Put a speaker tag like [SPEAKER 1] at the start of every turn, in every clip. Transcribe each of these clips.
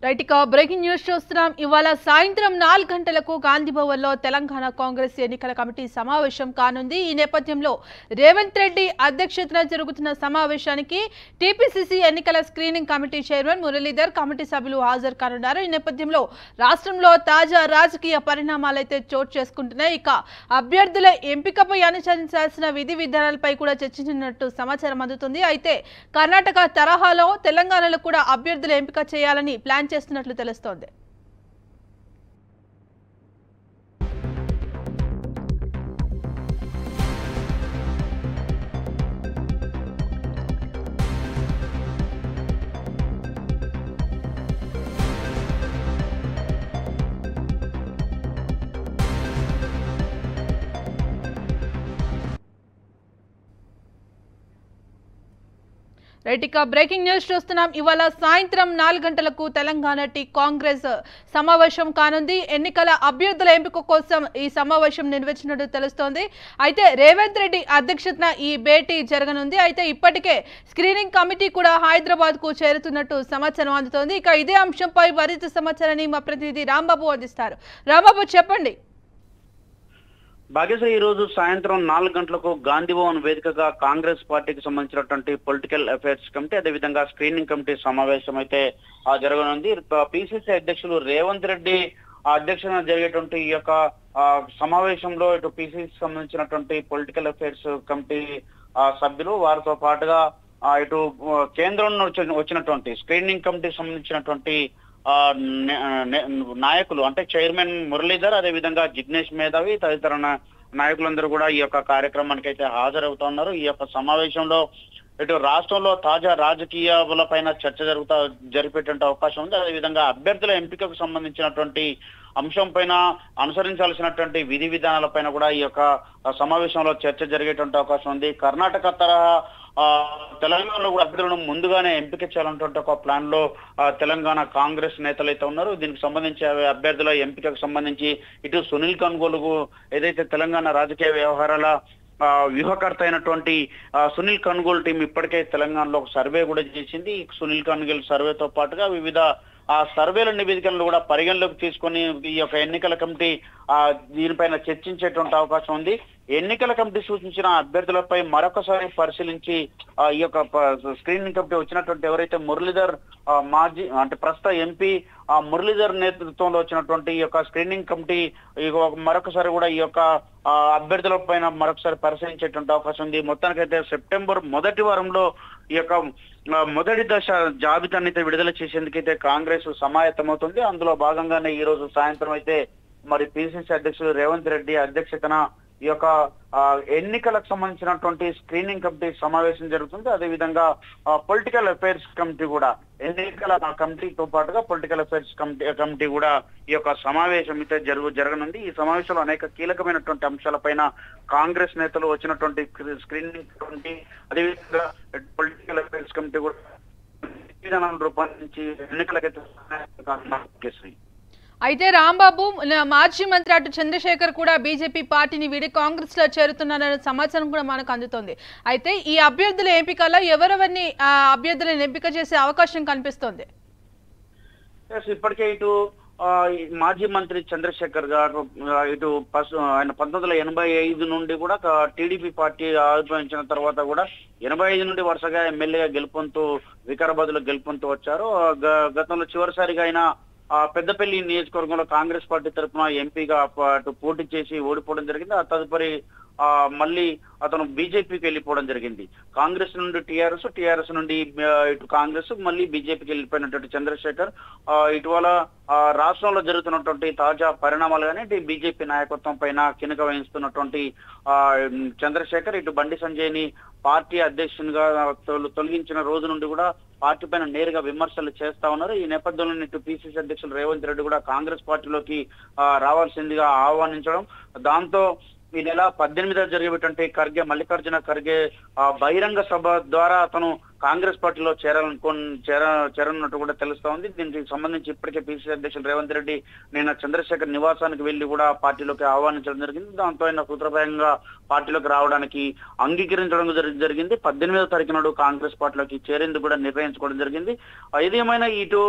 [SPEAKER 1] right ఇక breaking news చూస్తున్నాం ఇవాళ సాయంత్రం నాలుగు గంటలకు గాంధీ భవన్లో తెలంగాణ కాంగ్రెస్ ఎన్నికల కమిటీ సమావేశం కానుంది ఈ నేపథ్యంలో రేవంత్ రెడ్డి అధ్యక్షతన జరుగుతున్న సమావేశానికి టీపీసీసీ ఎన్నికల screening committee chairman Muralidhar committee సభ్యులు హాజరు కానున్నారు ఈ నేపథ్యంలో రాష్ట్రంలో తాజా రాజకీయ పరిణామాలైతే చోటు చేసుకుంటున్నాయి ఇక అభ్యర్థుల ఎంపికపై అనుసరించాల్సిన విధి విధానాలపై కూడా చర్చించినట్టు సమాచారం అందుతుంది అయితే కర్ణాటక తరహాలో తెలంగాణలో కూడా అభ్యర్థుల ఎంపిక చేయాలని ప్లాన్ చేస్తున్నట్లు తెలుస్తోంది రైట్ ఇక బ్రేకింగ్ న్యూస్ చూస్తున్నాం ఇవాళ సాయంత్రం నాలుగు గంటలకు తెలంగాణ టీ కాంగ్రెస్ సమావేశం కానుంది ఎన్నికల అభ్యర్థుల ఎంపిక కోసం ఈ సమావేశం నిర్వహించినట్టు తెలుస్తోంది అయితే రేవంత్ రెడ్డి అధ్యక్షతన ఈ భేటీ జరగనుంది అయితే ఇప్పటికే స్క్రీనింగ్ కమిటీ కూడా హైదరాబాద్ కు చేరుతున్నట్టు సమాచారం అందుతోంది ఇక ఇదే అంశంపై మరింత సమాచారాన్ని మా ప్రతినిధి రాంబాబు అందిస్తారు రాంబాబు చెప్పండి
[SPEAKER 2] భాగ్యశ్రీ ఈ రోజు సాయంత్రం నాలుగు గంటలకు గాంధీ భవన్ వేదికగా కాంగ్రెస్ పార్టీకి సంబంధించినటువంటి పొలిటికల్ అఫైర్స్ కమిటీ అదేవిధంగా స్క్రీనింగ్ కమిటీ సమావేశం అయితే ఆ, జరగనుంది పిసిసి అధ్యక్షులు రేవంత్ రెడ్డి ఆ అధ్యక్షతన జరిగేటువంటి ఈ యొక్క ఆ, సమావేశంలో ఇటు పిసిసి సంబంధించినటువంటి పొలిటికల్ అఫైర్స్ కమిటీ ఆ, సభ్యులు వారితో పాటుగా ఆ, ఇటు ఆ, కేంద్రం నుంచి వచ్చి- వచ్చినటువంటి స్క్రీనింగ్ కమిటీకి సంబంధించినటువంటి ఆ, నే- నే- నాయకులు అంటే చైర్మన్ మురళీధర్ అదే విధంగా జిగ్నేష్ మేధావి తదితర నా- నాయకులందరూ కూడా ఈ యొక్క కార్యక్రమానికి అయితే హాజరవుతున్నారు ఈ యొక్క సమావేశంలో ఇటు రాష్ట్రంలో తాజా రాజకీయాల పైన చర్చ జరుగుతా జరిపేటువంటి అవకాశం ఉంది అదేవిధంగా అభ్యర్థుల ఎంపికకు సంబంధించినటువంటి అంశం పైన అనుసరించాల్సినటువంటి విధి విధానాల పైన కూడా ఈ యొక్క సమావేశంలో చర్చ జరిగేటువంటి అవకాశం ఉంది కర్ణాటక తరహా ఆ, తెలంగాణలో కూడా అభ్యర్థులను ముందుగానే ఎంపిక చేయాలన్నటువంటి ఒక ప్లాన్ లో ఆ, తెలంగాణ కాంగ్రెస్ నేతలు అయితే ఉన్నారు దీనికి సంబంధించి అవి అభ్యర్థుల ఎంపికకు సంబంధించి ఇటు సునీల్ కన్గోలుకు ఏదైతే తెలంగాణ రాజకీయ వ్యవహారాల ఆ, వ్యూహకర్త అయినటువంటి ఆ, సునీల్ కన్గోలు టీం ఇప్పటికే తెలంగాణలో ఒక సర్వే కూడా చేసింది ఈ సునీల్ కన్గోల్ సర్వేతో పాటుగా వివిధ ఆ సర్వేల నివేదికలను కూడా పరిగణలోకి తీసుకొని ఈ యొక్క ఎన్నికల కమిటీ ఆ దీనిపైన చర్చించేటువంటి అవకాశం ఉంది ఎన్నికల కమిటీ సూచించిన అభ్యర్థులపై మరొకసారి పరిశీలించి ఆ, ఈ యొక్క ప- స్క్రీనింగ్ కమిటీ వచ్చినటువంటి ఎవరైతే మురళీధర్ ఆ, మాజీ అంటే ప్రస్తుత ఎంపీ ఆ మురళీధర్ నేతృత్వంలో వచ్చినటువంటి ఈ యొక్క స్క్రీనింగ్ కమిటీ ఈ ఒక- మరొకసారి కూడా ఈ యొక్క ఆ, అభ్యర్థుల పైన మరొకసారి పరిశీలించేటువంటి అవకాశం ఉంది మొత్తానికైతే సెప్టెంబర్ మొదటి వారంలో ఈ యొక్క ఆ, మొదటి దశ జాబితాని అయితే విడుదల చేసేందుకైతే కాంగ్రెస్ సమాయత్తమవుతుంది అందులో భాగంగానే ఈ రోజు సాయంత్రం అయితే మరి పిసిసి అధ్యక్షుడు రేవంత్ రెడ్డి అధ్యక్షతన ఈ యొక్క ఆ, ఎన్నికలకు సంబంధించినటువంటి స్క్రీనింగ్ కమిటీ సమావేశం జరుగుతుంది అదేవిధంగా పొలిటికల్ అఫైర్స్ కమిటీ కూడా ఎన్నికల కమిటీతో పాటుగా పొలిటికల్ అఫైర్స్ కమిటీ కమిటీ కూడా ఈ యొక్క సమావేశం అయితే జరుగు జరగనుంది ఈ సమావేశంలో అనేక కీలకమైనటువంటి అంశాలపైన కాంగ్రెస్ నేతలు వచ్చినటువంటి స్క్రీనింగ్ కమిటీ అదేవిధంగా పొలిటికల్ అఫైర్స్ కమిటీ కూడా విధానాలను రూపొందించి ఎన్నికలకైతే శ్రీ
[SPEAKER 1] అయితే రాంబాబు న- మాజీ మంత్రి అటు చంద్రశేఖర్ కూడా బీజేపీ పార్టీని వీడి కాంగ్రెస్ లో చేరుతున్నారనే సమాచారం కూడా మనకు అందుతోంది అయితే ఈ అభ్యర్థుల ఎంపికలో ఎవరెవరిని ఆ, అభ్యర్థులను ఎంపిక చేసే అవకాశం కనిపిస్తోంది
[SPEAKER 2] ఎస్ ఇప్పటికే ఇటు ఆ, ఈ మాజీ మంత్రి చంద్రశేఖర్ గారు ఆ, ఇటు పస్- ఆయన పంతొమ్మిది వందల ఎనభై ఐదు నుండి కూడా టీడీపీ పార్టీ ఆవిర్భవించిన తర్వాత కూడా ఎనభై ఐదు నుండి వరుసగా ఎమ్మెల్యేగా గెలుపొందుతూ వికారాబాద్ లో గెలుపొందుతూ వచ్చారు ఆ, గ- గతంలో చివరిసారిగా ఆయన ఆ, పెద్దపల్లి నియోజకవర్గంలో కాంగ్రెస్ పార్టీ తరఫున ఎంపీగా ప- అటు పోటీ చేసి ఓడిపోవడం జరిగింది ఆ తదుపరి ఆ మళ్ళీ అతను బీజేపీకి వెళ్ళిపోవడం జరిగింది కాంగ్రెస్ నుండి టీఆర్ఎస్ టీఆర్ఎస్ నుండి ఆ, ఇటు కాంగ్రెస్ మళ్ళీ బీజేపీకి వెళ్ళిపోయినటువంటి చంద్రశేఖర్ ఆ, ఇటీవల ఆ, రాష్ట్రంలో జరుగుతున్నటువంటి తాజా పరిణామాలు కానీ ఇటు బీజేపీ నాయకత్వం పైన కినుక వహిస్తున్నటువంటి ఆ, చంద్రశేఖర్ ఇటు బండి సంజయ్ ని పార్టీ అధ్యక్షునిగా తొల- తొలగించిన రోజు నుండి కూడా పార్టీ పైన నేరుగా విమర్శలు చేస్తా ఉన్నారు ఈ నేపథ్యంలో ఇటు పిసిసి అధ్యక్షులు రేవంత్ రెడ్డి కూడా కాంగ్రెస్ పార్టీలోకి ఆ, రావాల్సిందిగా ఆహ్వానించడం దాంతో ఈ నెల పద్దెనిమిదిలో జరిగేటువంటి ఖర్గే మల్లికార్జున ఖర్గే ఆ, బహిరంగ సభ ద్వారా అతను కాంగ్రెస్ పార్టీలో చేరాలనుకో చేర చేరనున్నట్టు కూడా తెలుస్తా ఉంది దీనికి సంబంధించి ఇప్పటికే పిసిసి అధ్యక్షులు రేవంత్ రెడ్డి నిన్న చంద్రశేఖర్ నివాసానికి వెళ్లి కూడా పార్టీలోకి ఆహ్వానించడం జరిగింది దాంతో ఆయన సూత్రప్రాయంగా పార్టీలోకి రావడానికి అంగీకరించడం జరి- జరిగింది పద్దెనిమిదవ తారీఖు నాడు కాంగ్రెస్ పార్టీలోకి చేరేందుకు కూడా నిర్ణయించుకోవడం జరిగింది ఆ, ఏదేమైనా ఇటు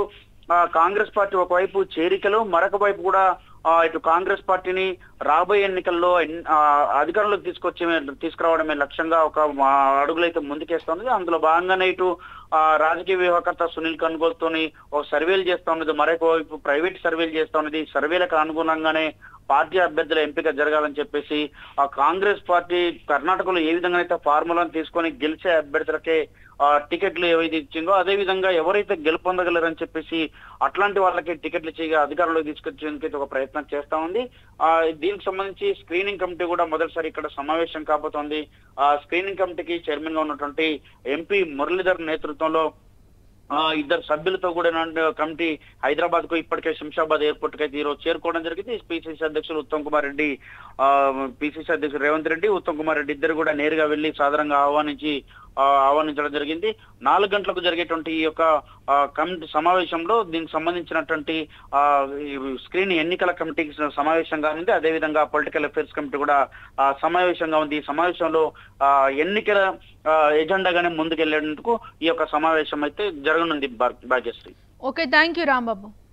[SPEAKER 2] ఆ, కాంగ్రెస్ పార్టీ ఒకవైపు చేరికలు మరొక వైపు కూడా ఆ, ఇటు కాంగ్రెస్ పార్టీని రాబోయే ఎన్నికల్లో ఎన్- ఆ, అధికారంలోకి తీసుకొచ్చే తీసుకురావడమే లక్ష్యంగా ఒక ఆ, అడుగులైతే ముందుకేస్తున్నది అందులో భాగంగానే ఇటు ఆ, రాజకీయ వ్యూహకర్త సునీల్ కన్గోల్ తోని ఒక సర్వేలు చేస్తా ఉన్నది మరొక వైపు ప్రైవేట్ సర్వేలు చేస్తా ఉన్నది ఈ సర్వేలకు అనుగుణంగానే పార్టీ అభ్యర్థుల ఎంపిక జరగాలని చెప్పేసి ఆ కాంగ్రెస్ పార్టీ కర్ణాటకలో ఏ విధంగా అయితే ఫార్ములాను తీసుకొని గెలిచే అభ్యర్థులకే ఆ టికెట్లు ఏవైతే ఇచ్చిందో అదే విధంగా ఎవరైతే గెలుపొందగలరని చెప్పేసి అట్లాంటి వాళ్ళకి టికెట్లు చేయగా అధికారంలోకి తీసుకొచ్చేందుకు అయితే ఒక ప్రయత్నం చేస్తా ఉంది ఆ దీనికి సంబంధించి స్క్రీనింగ్ కమిటీ కూడా మొదటిసారి ఇక్కడ సమావేశం కాబోతోంది ఆ స్క్రీనింగ్ కమిటీకి చైర్మన్ గా ఉన్నటువంటి ఎంపీ మురళీధర్ నేతృత్వంలో ఆ ఇద్దరు సభ్యులతో కూడా కమిటీ హైదరాబాద్ కు ఇప్పటికే శంషాబాద్ ఎయిర్పోర్ట్ కి అయితే ఈరోజు చేరుకోవడం జరిగింది పిసిసి అధ్యక్షులు ఉత్తమ్ కుమార్ రెడ్డి ఆ పిసిసి అధ్యక్షుడు రేవంత్ రెడ్డి ఉత్తమ్ కుమార్ రెడ్డి ఇద్దరు కూడా నేరుగా వెళ్లి సాధారణంగా ఆహ్వానించి ఆ, ఆహ్వానించడం జరిగింది నాలుగు గంటలకు జరిగేటువంటి ఈ యొక్క ఆ, కమిటీ సమావేశంలో దీనికి సంబంధించినటువంటి ఆ ఈ స్క్రీన్ ఎన్నికల కమిటీకి సమావేశంగా ఉంది అదేవిధంగా పొలిటికల్ అఫైర్స్ కమిటీ కూడా ఆ, సమావేశంగా ఉంది ఈ సమావేశంలో ఆ, ఎన్నికల ఆ, ఎజెండాగానే ముందుకెళ్లేందుకు ఈ యొక్క సమావేశం అయితే జరగనుంది భా- Bhagyashree
[SPEAKER 1] okay thank you Rambabu